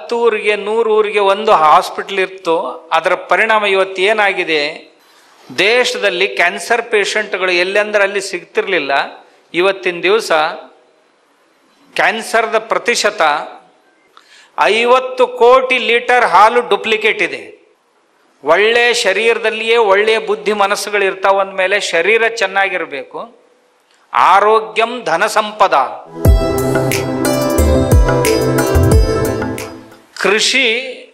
ಹತ್ತು ಊರಿಗೆ ನೂರು ಊರಿಗೆ ಒಂದು ಹಾಸ್ಪಿಟ್ಲ್ ಇತ್ತು ಅದರ ಪರಿಣಾಮ ಇವತ್ತು ಏನಾಗಿದೆ ದೇಶದಲ್ಲಿ ಕ್ಯಾನ್ಸರ್ ಪೇಷಂಟ್ಗಳು ಎಲ್ಲೆಂದ್ರೆ ಅಲ್ಲಿ ಸಿಗ್ತಿರ್ಲಿಲ್ಲ ಇವತ್ತಿನ ದಿವಸ ಕ್ಯಾನ್ಸರ್ದ ಪ್ರತಿಶತ ಐವತ್ತು ಕೋಟಿ ಲೀಟರ್ ಹಾಲು ಡುಪ್ಲಿಕೇಟ್ ಇದೆ ಒಳ್ಳೆ ಶರೀರದಲ್ಲಿಯೇ ಒಳ್ಳೆಯ ಬುದ್ಧಿ ಮನಸ್ಸುಗಳು ಇರ್ತಾವ ಅಂದಮೇಲೆ ಶರೀರ ಚೆನ್ನಾಗಿರಬೇಕು ಆರೋಗ್ಯಂ ಧನ ಸಂಪದ ಕೃಷಿ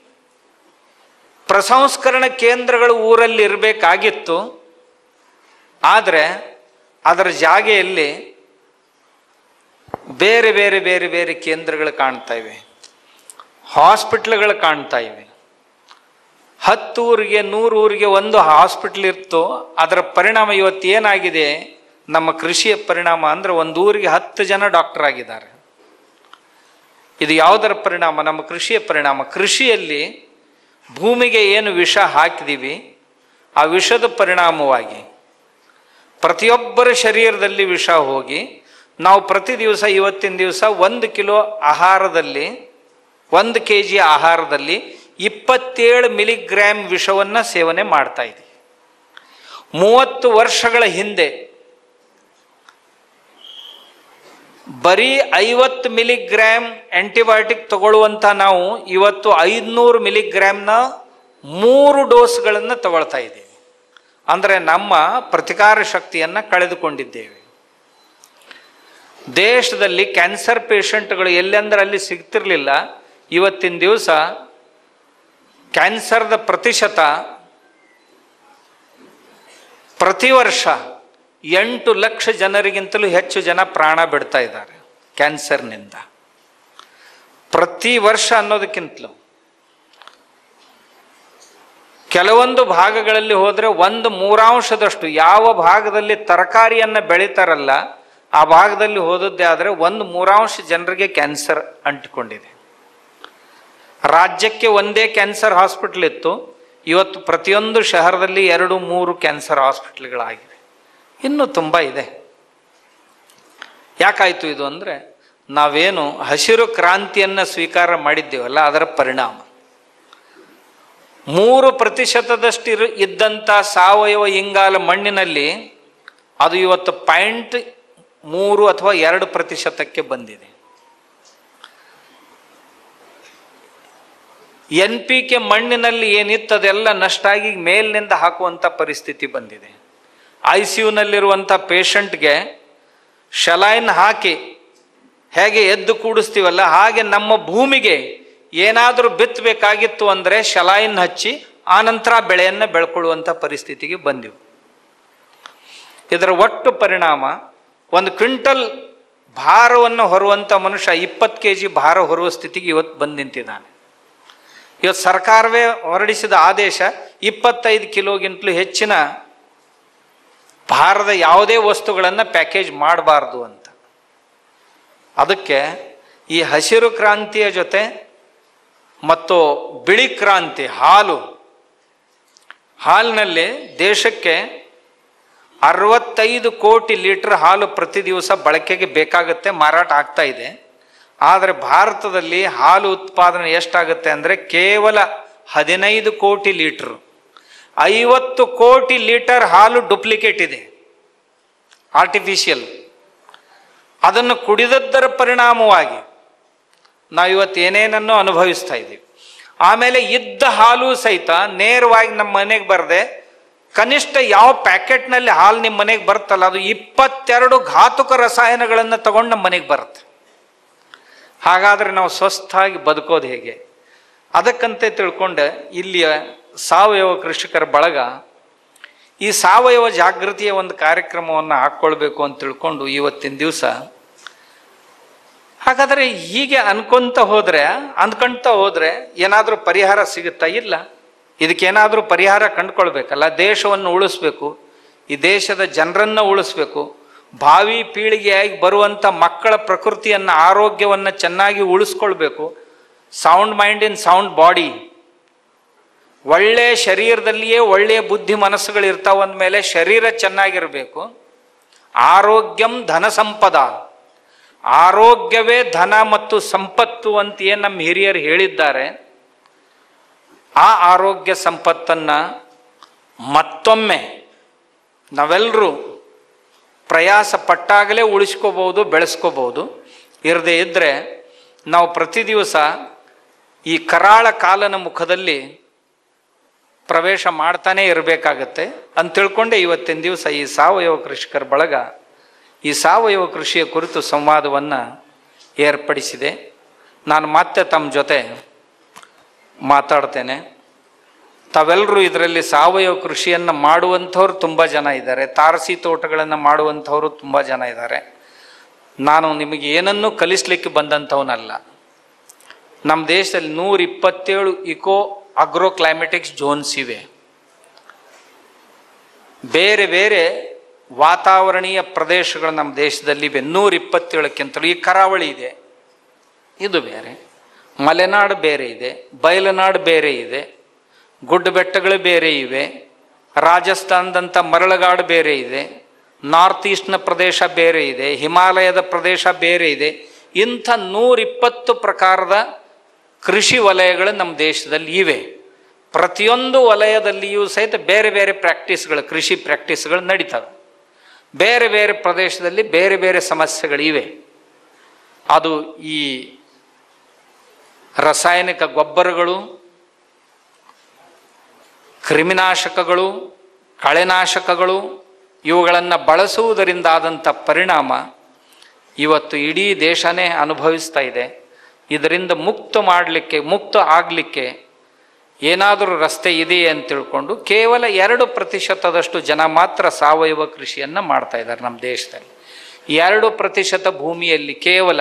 ಪ್ರಸಂಸ್ಕರಣ ಕೇಂದ್ರಗಳು ಊರಲ್ಲಿ ಇರಬೇಕಾಗಿತ್ತು ಆದರೆ ಅದರ ಜಾಗೆಯಲ್ಲಿ ಬೇರೆ ಬೇರೆ ಬೇರೆ ಬೇರೆ ಕೇಂದ್ರಗಳು ಕಾಣ್ತಾ ಇವೆ ಹಾಸ್ಪಿಟ್ಲ್ಗಳು ಕಾಣ್ತಾ ಇವೆ ಹತ್ತು ಊರಿಗೆ ನೂರು ಊರಿಗೆ ಒಂದು ಹಾಸ್ಪಿಟ್ಲ್ ಇತ್ತು ಅದರ ಪರಿಣಾಮ ಇವತ್ತು ಏನಾಗಿದೆ ನಮ್ಮ ಕೃಷಿಯ ಪರಿಣಾಮ ಅಂದರೆ ಒಂದು ಊರಿಗೆ ಹತ್ತು ಜನ ಡಾಕ್ಟರ್ ಆಗಿದ್ದಾರೆ ಇದು ಯಾವುದರ ಪರಿಣಾಮ ನಮ್ಮ ಕೃಷಿಯ ಪರಿಣಾಮ ಕೃಷಿಯಲ್ಲಿ ಭೂಮಿಗೆ ಏನು ವಿಷ ಹಾಕಿದೀವಿ ಆ ವಿಷದ ಪರಿಣಾಮವಾಗಿ ಪ್ರತಿಯೊಬ್ಬರ ಶರೀರದಲ್ಲಿ ವಿಷ ಹೋಗಿ ನಾವು ಪ್ರತಿ ದಿವಸ ಇವತ್ತಿನ ದಿವಸ ಒಂದು ಕಿಲೋ ಆಹಾರದಲ್ಲಿ ಒಂದು ಕೆ ಜಿ ಆಹಾರದಲ್ಲಿ ಇಪ್ಪತ್ತೇಳು ಮಿಲಿಗ್ರಾಮ್ ವಿಷವನ್ನು ಸೇವನೆ ಮಾಡ್ತಾ ಇದ್ದೀವಿ ಮೂವತ್ತು ವರ್ಷಗಳ ಹಿಂದೆ ಬರೀ ಐವತ್ತು ಮಿಲಿಗ್ರಾಮ್ ಆಂಟಿಬಯೋಟಿಕ್ ತಗೊಳ್ಳುವಂಥ ನಾವು ಇವತ್ತು ಐದುನೂರು ಮಿಲಿಗ್ರಾಮ್ನ ಮೂರು ಡೋಸ್ಗಳನ್ನು ತಗೊಳ್ತಾ ಇದ್ದೀವಿ ಅಂದರೆ ನಮ್ಮ ಪ್ರತಿಕಾರ ಶಕ್ತಿಯನ್ನು ಕಳೆದುಕೊಂಡಿದ್ದೇವೆ ದೇಶದಲ್ಲಿ ಕ್ಯಾನ್ಸರ್ ಪೇಷಂಟ್ಗಳು ಎಲ್ಲೆಂದ್ರೆ ಅಲ್ಲಿ ಸಿಗ್ತಿರ್ಲಿಲ್ಲ ಇವತ್ತಿನ ದಿವಸ ಕ್ಯಾನ್ಸರ್ದ ಪ್ರತಿಶತ ಪ್ರತಿ ವರ್ಷ ಎಂಟು ಲಕ್ಷ ಜನರಿಗಿಂತಲೂ ಹೆಚ್ಚು ಜನ ಪ್ರಾಣ ಬಿಡ್ತಾ ಇದ್ದಾರೆ ಕ್ಯಾನ್ಸರ್ನಿಂದ ಪ್ರತಿ ವರ್ಷ ಅನ್ನೋದಕ್ಕಿಂತಲೂ ಕೆಲವೊಂದು ಭಾಗಗಳಲ್ಲಿ ಹೋದರೆ ಒಂದು ಮೂರಾಂಶದಷ್ಟು ಯಾವ ಭಾಗದಲ್ಲಿ ತರಕಾರಿಯನ್ನು ಬೆಳೀತಾರಲ್ಲ ಆ ಭಾಗದಲ್ಲಿ ಹೋದದ್ದೇ ಆದರೆ ಒಂದು ಮೂರಾಂಶ ಜನರಿಗೆ ಕ್ಯಾನ್ಸರ್ ಅಂಟಿಕೊಂಡಿದೆ ರಾಜ್ಯಕ್ಕೆ ಒಂದೇ ಕ್ಯಾನ್ಸರ್ ಹಾಸ್ಪಿಟ್ಲ್ ಇತ್ತು ಇವತ್ತು ಪ್ರತಿಯೊಂದು ಶಹರದಲ್ಲಿ ಎರಡು ಮೂರು ಕ್ಯಾನ್ಸರ್ ಹಾಸ್ಪಿಟ್ಲ್ಗಳಾಗಿವೆ ಇನ್ನೂ ತುಂಬ ಇದೆ ಯಾಕಾಯಿತು ಇದು ಅಂದರೆ ನಾವೇನು ಹಸಿರು ಕ್ರಾಂತಿಯನ್ನು ಸ್ವೀಕಾರ ಮಾಡಿದ್ದೇವಲ್ಲ ಅದರ ಪರಿಣಾಮ ಮೂರು ಪ್ರತಿಶತದಷ್ಟು ಇರು ಇದ್ದಂಥ ಸಾವಯವ ಇಂಗಾಲ ಮಣ್ಣಿನಲ್ಲಿ ಅದು ಇವತ್ತು ಪಾಯಿಂಟ್ ಮೂರು ಅಥವಾ ಎರಡು ಪ್ರತಿಶತಕ್ಕೆ ಬಂದಿದೆ ಎನ್ ಪಿ ಕೆ ಮಣ್ಣಿನಲ್ಲಿ ಏನಿತ್ತು ಅದೆಲ್ಲ ನಷ್ಟ ಆಗಿ ಮೇಲಿನಿಂದ ಹಾಕುವಂಥ ಪರಿಸ್ಥಿತಿ ಬಂದಿದೆ ಐ ಸಿ ಯುನಲ್ಲಿರುವಂಥ ಪೇಷಂಟ್ಗೆ ಶಲೈನ್ ಹಾಕಿ ಹೇಗೆ ಎದ್ದು ಕೂಡಿಸ್ತೀವಲ್ಲ ಹಾಗೆ ನಮ್ಮ ಭೂಮಿಗೆ ಏನಾದರೂ ಬಿತ್ತಬೇಕಾಗಿತ್ತು ಅಂದರೆ ಶಲೈನ್ ಹಚ್ಚಿ ಆನಂತರ ಬೆಳೆಯನ್ನು ಬೆಳ್ಕೊಳ್ಳುವಂಥ ಪರಿಸ್ಥಿತಿಗೆ ಬಂದೆವು ಇದರ ಒಟ್ಟು ಪರಿಣಾಮ ಒಂದು ಕ್ವಿಂಟಲ್ ಭಾರವನ್ನು ಹೊರುವಂಥ ಮನುಷ್ಯ ಇಪ್ಪತ್ತು ಕೆ ಜಿ ಭಾರ ಹೊರುವ ಸ್ಥಿತಿಗೆ ಇವತ್ತು ಬಂದು ನಿಂತಿದ್ದಾನೆ ಇವತ್ತು ಸರ್ಕಾರವೇ ಹೊರಡಿಸಿದ ಆದೇಶ ಇಪ್ಪತ್ತೈದು ಕಿಲೋಗಿಂತಲೂ ಹೆಚ್ಚಿನ ಭಾರದ ಯಾವುದೇ ವಸ್ತುಗಳನ್ನು ಪ್ಯಾಕೇಜ್ ಮಾಡಬಾರ್ದು ಅಂತ ಅದಕ್ಕೆ ಈ ಹಸಿರು ಕ್ರಾಂತಿಯ ಜೊತೆ ಮತ್ತು ಬಿಳಿ ಕ್ರಾಂತಿ ಹಾಲು ಹಾಲಿನಲ್ಲಿ ದೇಶಕ್ಕೆ ಅರವತ್ತೈದು ಕೋಟಿ ಲೀಟರ್ ಹಾಲು ಪ್ರತಿ ದಿವಸ ಬಳಕೆಗೆ ಬೇಕಾಗುತ್ತೆ ಮಾರಾಟ ಆಗ್ತಾ ಇದೆ ಆದರೆ ಭಾರತದಲ್ಲಿ ಹಾಲು ಉತ್ಪಾದನೆ ಎಷ್ಟಾಗುತ್ತೆ ಅಂದರೆ ಕೇವಲ ಹದಿನೈದು ಕೋಟಿ ಲೀಟ್ರ್ ಐವತ್ತು ಕೋಟಿ ಲೀಟರ್ ಹಾಲು ಡುಪ್ಲಿಕೇಟ್ ಇದೆ ಆರ್ಟಿಫಿಷಿಯಲ್ ಅದನ್ನು ಕುಡಿದದ್ದರ ಪರಿಣಾಮವಾಗಿ ನಾವು ಇವತ್ತು ಏನೇನನ್ನು ಅನುಭವಿಸ್ತಾ ಇದ್ದೀವಿ ಆಮೇಲೆ ಇದ್ದ ಹಾಲು ಸಹಿತ ನೇರವಾಗಿ ನಮ್ಮ ಮನೆಗೆ ಬರದೆ ಕನಿಷ್ಠ ಯಾವ ಪ್ಯಾಕೆಟ್ನಲ್ಲಿ ಹಾಲು ನಿಮ್ಮ ಮನೆಗೆ ಬರುತ್ತಲ್ಲ ಅದು ಇಪ್ಪತ್ತೆರಡು ಘಾತುಕ ರಸಾಯನಗಳನ್ನು ತಗೊಂಡು ನಮ್ಮ ಮನೆಗೆ ಬರುತ್ತೆ ಹಾಗಾದರೆ ನಾವು ಸ್ವಸ್ಥಾಗಿ ಬದುಕೋದು ಹೇಗೆ ಅದಕ್ಕಂತೆ ತಿಳ್ಕೊಂಡೆ ಇಲ್ಲಿಯ ಸಾವಯವ ಕೃಷಿಕರ ಬಳಗ ಈ ಸಾವಯವ ಜಾಗೃತಿಯ ಒಂದು ಕಾರ್ಯಕ್ರಮವನ್ನು ಹಾಕ್ಕೊಳ್ಬೇಕು ಅಂತ ತಿಳ್ಕೊಂಡು ಇವತ್ತಿನ ದಿವಸ ಹಾಗಾದರೆ ಹೀಗೆ ಅನ್ಕೊಂತ ಹೋದರೆ ಅಂದ್ಕೊಂತ ಹೋದರೆ ಏನಾದರೂ ಪರಿಹಾರ ಸಿಗುತ್ತಾ ಇಲ್ಲ ಇದಕ್ಕೇನಾದರೂ ಪರಿಹಾರ ಕಂಡುಕೊಳ್ಬೇಕಲ್ಲ ದೇಶವನ್ನು ಉಳಿಸ್ಬೇಕು ಈ ದೇಶದ ಜನರನ್ನು ಉಳಿಸ್ಬೇಕು ಭಾವಿ ಪೀಳಿಗೆಯಾಗಿ ಬರುವಂಥ ಮಕ್ಕಳ ಪ್ರಕೃತಿಯನ್ನು ಆರೋಗ್ಯವನ್ನು ಚೆನ್ನಾಗಿ ಉಳಿಸ್ಕೊಳ್ಬೇಕು sound mind in sound body ಒಳ್ಳೆಯ ಶರೀರದಲ್ಲಿಯೇ ಒಳ್ಳೆಯ ಬುದ್ಧಿ ಮನಸ್ಸುಗಳು ಇರ್ತಾವ ಅಂದಮೇಲೆ ಶರೀರ ಚೆನ್ನಾಗಿರಬೇಕು ಆರೋಗ್ಯಂ ಧನ ಸಂಪದ ಆರೋಗ್ಯವೇ ಧನ ಮತ್ತು ಸಂಪತ್ತು ಅಂತ ಏನು ನಮ್ಮ ಹಿರಿಯರು ಹೇಳಿದ್ದಾರೆ ಆ ಆರೋಗ್ಯ ಸಂಪತ್ತನ್ನು ಮತ್ತೊಮ್ಮೆ ನಾವೆಲ್ಲರೂ ಪ್ರಯಾಸ ಪಟ್ಟಾಗಲೇ ಉಳಿಸ್ಕೋಬೋದು ಬೆಳೆಸ್ಕೋಬೋದು ಇರದೇ ಇದ್ದರೆ ನಾವು ಪ್ರತಿ ದಿವಸ ಈ ಕರಾಳ ಕಾಲನ ಮುಖದಲ್ಲಿ ಪ್ರವೇಶ ಮಾಡ್ತಾನೇ ಇರಬೇಕಾಗತ್ತೆ ಅಂತ ತಿಳ್ಕೊಂಡೆ ಇವತ್ತಿನ ದಿವಸ ಈ ಸಾವಯವ ಕೃಷಿಕರ ಬಳಗ ಈ ಸಾವಯವ ಕೃಷಿಯ ಕುರಿತು ಸಂವಾದವನ್ನು ಏರ್ಪಡಿಸಿದೆ ನಾನು ಮತ್ತೆ ತಮ್ಮ ಜೊತೆ ಮಾತಾಡ್ತೇನೆ ತಾವೆಲ್ಲರೂ ಇದರಲ್ಲಿ ಸಾವಯವ ಕೃಷಿಯನ್ನು ಮಾಡುವಂಥವ್ರು ತುಂಬ ಜನ ಇದ್ದಾರೆ ತಾರಸಿ ತೋಟಗಳನ್ನು ಮಾಡುವಂಥವರು ತುಂಬ ಜನ ಇದ್ದಾರೆ ನಾನು ನಿಮಗೆ ಏನನ್ನೂ ಕಲಿಸ್ಲಿಕ್ಕೆ ಬಂದಂಥವನಲ್ಲ ನಮ್ಮ ದೇಶದಲ್ಲಿ ನೂರ ಇಪ್ಪತ್ತೇಳು ಇಕೋ ಅಗ್ರೋ ಕ್ಲೈಮೆಟಿಕ್ಸ್ ಝೋನ್ಸ್ ಇವೆ ಬೇರೆ ಬೇರೆ ವಾತಾವರಣೀಯ ಪ್ರದೇಶಗಳು ನಮ್ಮ ದೇಶದಲ್ಲಿ ಇವೆ ನೂರ ಇಪ್ಪತ್ತೇಳಕ್ಕಿಂತಲೂ ಈ ಕರಾವಳಿ ಇದೆ ಇದು ಬೇರೆ ಮಲೆನಾಡು ಬೇರೆ ಇದೆ ಬಯಲುನಾಡು ಬೇರೆ ಇದೆ ಗುಡ್ಡ ಬೆಟ್ಟಗಳು ಬೇರೆ ಇವೆ ರಾಜಸ್ಥಾನದಂಥ ಮರಳುಗಾಡು ಬೇರೆ ಇದೆ ನಾರ್ತ್ ಈಸ್ಟ್ನ ಪ್ರದೇಶ ಬೇರೆ ಇದೆ ಹಿಮಾಲಯದ ಪ್ರದೇಶ ಬೇರೆ ಇದೆ ಇಂಥ ನೂರಿಪ್ಪತ್ತು ಪ್ರಕಾರದ ಕೃಷಿ ವಲಯಗಳು ನಮ್ಮ ದೇಶದಲ್ಲಿ ಇವೆ ಪ್ರತಿಯೊಂದು ವಲಯದಲ್ಲಿಯೂ ಸಹಿತ ಬೇರೆ ಬೇರೆ ಪ್ರಾಕ್ಟೀಸ್ಗಳು ಕೃಷಿ ಪ್ರಾಕ್ಟೀಸ್ಗಳು ನಡೀತವೆ ಬೇರೆ ಬೇರೆ ಪ್ರದೇಶದಲ್ಲಿ ಬೇರೆ ಬೇರೆ ಸಮಸ್ಯೆಗಳಿವೆ ಅದು ಈ ರಾಸಾಯನಿಕ ಗೊಬ್ಬರಗಳು ಕ್ರಿಮಿನಾಶಕಗಳು ಕಳೆನಾಶಕಗಳು ಇವುಗಳನ್ನು ಬಳಸುವುದರಿಂದ ಆದಂಥ ಪರಿಣಾಮ ಇವತ್ತು ಇಡೀ ದೇಶನೇ ಅನುಭವಿಸ್ತಾ ಇದೆ ಇದರಿಂದ ಮುಕ್ತ ಮಾಡಲಿಕ್ಕೆ ಮುಕ್ತ ಆಗಲಿಕ್ಕೆ ಏನಾದರೂ ರಸ್ತೆ ಇದೆಯೇ ಅಂತ ತಿಳ್ಕೊಂಡು ಕೇವಲ ಎರಡು ಪ್ರತಿಶತದಷ್ಟು ಜನ ಮಾತ್ರ ಸಾವಯವ ಕೃಷಿಯನ್ನು ಮಾಡ್ತಾ ಇದ್ದಾರೆ ನಮ್ಮ ದೇಶದಲ್ಲಿ ಎರಡು ಪ್ರತಿಶತ ಭೂಮಿಯಲ್ಲಿ ಕೇವಲ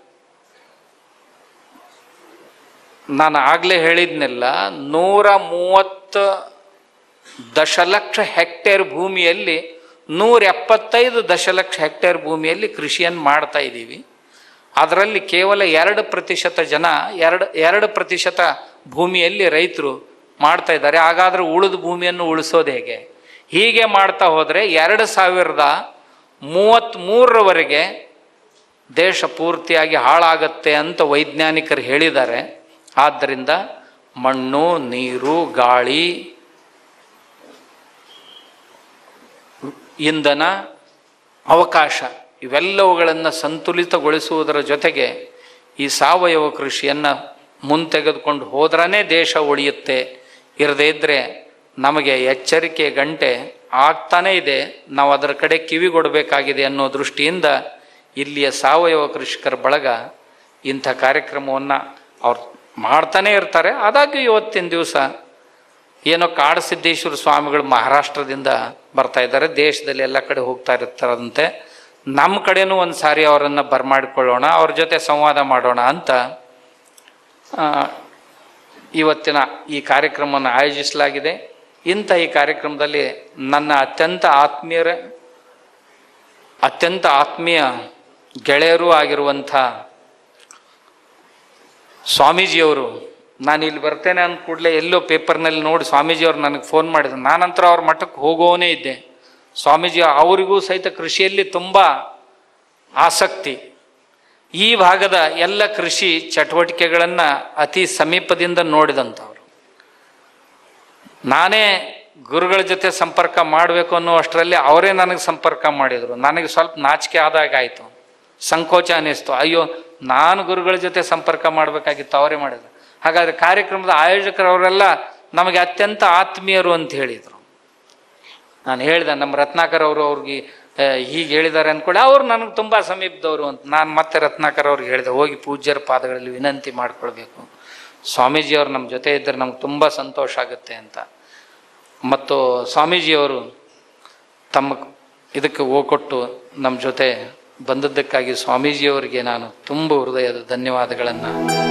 ನಾನು ಆಗಲೇ ಹೇಳಿದ್ನೆಲ್ಲ ನೂರ ಮೂವತ್ತು ದಶಲಕ್ಷ ಹೆಕ್ಟೇರ್ ಭೂಮಿಯಲ್ಲಿ ನೂರ ಎಪ್ಪತ್ತೈದು ದಶಲಕ್ಷ ಹೆಕ್ಟೇರ್ ಭೂಮಿಯಲ್ಲಿ ಕೃಷಿಯನ್ನು ಮಾಡ್ತಾ ಇದ್ದೀವಿ ಅದರಲ್ಲಿ ಕೇವಲ ಎರಡು ಪ್ರತಿಶತ ಜನ ಎರಡು ಎರಡು ಪ್ರತಿಶತ ಭೂಮಿಯಲ್ಲಿ ರೈತರು ಮಾಡ್ತಾ ಇದ್ದಾರೆ ಹಾಗಾದರೆ ಉಳಿದ ಭೂಮಿಯನ್ನು ಉಳಿಸೋದು ಹೇಗೆ ಹೀಗೆ ಮಾಡ್ತಾ ಹೋದರೆ ಎರಡು ಸಾವಿರದ ಮೂವತ್ತ್ಮೂರರವರೆಗೆ ದೇಶ ಪೂರ್ತಿಯಾಗಿ ಹಾಳಾಗತ್ತೆ ಅಂತ ವೈಜ್ಞಾನಿಕರು ಹೇಳಿದ್ದಾರೆ ಆದ್ದರಿಂದ ಮಣ್ಣು ನೀರು ಗಾಳಿ ಇಂಧನ ಅವಕಾಶ ಇವೆಲ್ಲವುಗಳನ್ನು ಸಂತುಲಿತಗೊಳಿಸುವುದರ ಜೊತೆಗೆ ಈ ಸಾವಯವ ಕೃಷಿಯನ್ನು ಮುಂತೆಗೆದುಕೊಂಡು ಹೋದ್ರೇ ದೇಶ ಉಳಿಯುತ್ತೆ ಇರದೇ ಇದ್ದರೆ ನಮಗೆ ಎಚ್ಚರಿಕೆ ಗಂಟೆ ಆಗ್ತಾನೇ ಇದೆ ನಾವು ಅದರ ಕಡೆ ಕಿವಿಗೊಡಬೇಕಾಗಿದೆ ಅನ್ನೋ ದೃಷ್ಟಿಯಿಂದ ಇಲ್ಲಿಯ ಸಾವಯವ ಕೃಷಿಕರ ಬಳಗ ಇಂಥ ಕಾರ್ಯಕ್ರಮವನ್ನು ಅವ್ರು ಮಾಡ್ತಾನೇ ಇರ್ತಾರೆ ಆದಾಗ್ಯೂ ಇವತ್ತಿನ ದಿವಸ ಏನೋ ಕಾಡಸಿದ್ದೇಶ್ವರ ಸ್ವಾಮಿಗಳು ಮಹಾರಾಷ್ಟ್ರದಿಂದ ಬರ್ತಾ ಇದ್ದಾರೆ ದೇಶದಲ್ಲಿ ಎಲ್ಲ ಕಡೆ ಹೋಗ್ತಾ ಇರ್ತಾರಂತೆ ನಮ್ಮ ಕಡೆನೂ ಒಂದು ಸಾರಿ ಅವರನ್ನು ಬರಮಾಡಿಕೊಳ್ಳೋಣ ಅವ್ರ ಜೊತೆ ಸಂವಾದ ಮಾಡೋಣ ಅಂತ ಆ, ಇವತ್ತಿನ ಈ ಕಾರ್ಯಕ್ರಮವನ್ನು ಆಯೋಜಿಸಲಾಗಿದೆ ಇಂಥ ಈ ಕಾರ್ಯಕ್ರಮದಲ್ಲಿ ನನ್ನ ಅತ್ಯಂತ ಆತ್ಮೀಯರ ಅತ್ಯಂತ ಆತ್ಮೀಯ ಗೆಳೆಯರೂ ಆಗಿರುವಂಥ ಸ್ವಾಮೀಜಿಯವರು ನಾನು ಇಲ್ಲಿ ಬರ್ತೇನೆ ಅಂದ ಕೂಡಲೇ ಎಲ್ಲೋ ಪೇಪರ್ನಲ್ಲಿ ನೋಡಿ ಸ್ವಾಮೀಜಿಯವರು ನನಗೆ ಫೋನ್ ಮಾಡಿದ್ರು ನಾನಂತರ ಅವ್ರ ಮಠಕ್ಕೆ ಹೋಗೋನೇ ಇದ್ದೆ ಸ್ವಾಮೀಜಿ ಅವರಿಗೂ ಸಹಿತ ಕೃಷಿಯಲ್ಲಿ ತುಂಬ ಆಸಕ್ತಿ ಈ ಭಾಗದ ಎಲ್ಲ ಕೃಷಿ ಚಟುವಟಿಕೆಗಳನ್ನು ಅತಿ ಸಮೀಪದಿಂದ ನೋಡಿದಂಥವ್ರು ನಾನೇ ಗುರುಗಳ ಜೊತೆ ಸಂಪರ್ಕ ಮಾಡಬೇಕು ಅನ್ನೋ ಅಷ್ಟರಲ್ಲಿ ಅವರೇ ನನಗೆ ಸಂಪರ್ಕ ಮಾಡಿದರು ನನಗೆ ಸ್ವಲ್ಪ ನಾಚಿಕೆ ಆದಾಗ ಆಯಿತು ಸಂಕೋಚ ಅನ್ನಿಸ್ತು ಅಯ್ಯೋ ನಾನು ಗುರುಗಳ ಜೊತೆ ಸಂಪರ್ಕ ಮಾಡಬೇಕಾಗಿತ್ತು ಅವರೇ ಮಾಡಿದ್ರು ಹಾಗಾದರೆ ಕಾರ್ಯಕ್ರಮದ ಆಯೋಜಕರವರೆಲ್ಲ ನಮಗೆ ಅತ್ಯಂತ ಆತ್ಮೀಯರು ಅಂತ ಹೇಳಿದರು ನಾನು ಹೇಳಿದೆ ನಮ್ಮ ರತ್ನಾಕರ್ ಅವರು ಅವ್ರಿಗೆ ಆ, ಹೀಗೆ ಹೇಳಿದ್ದಾರೆ ಅಂದ್ಕೊಳ್ಳಿ ಅವ್ರು ನನಗೆ ತುಂಬ ಸಮೀಪದವರು ಅಂತ ನಾನು ಮತ್ತೆ ರತ್ನಾಕರ್ ಅವ್ರಿಗೆ ಹೇಳಿದೆ ಹೋಗಿ ಪೂಜ್ಯರ ಪಾದಗಳಲ್ಲಿ ವಿನಂತಿ ಮಾಡ್ಕೊಳ್ಬೇಕು ಸ್ವಾಮೀಜಿಯವರು ನಮ್ಮ ಜೊತೆ ಇದ್ದರೆ ನಮ್ಗೆ ತುಂಬ ಸಂತೋಷ ಆಗುತ್ತೆ ಅಂತ ಮತ್ತು ಸ್ವಾಮೀಜಿಯವರು ತಮ್ಮ ಇದಕ್ಕೆ ಓಗೊಟ್ಟು ನಮ್ಮ ಜೊತೆ ಬಂದದ್ದಕ್ಕಾಗಿ ಸ್ವಾಮೀಜಿಯವರಿಗೆ ನಾನು ತುಂಬ ಹೃದಯದ ಧನ್ಯವಾದಗಳನ್ನು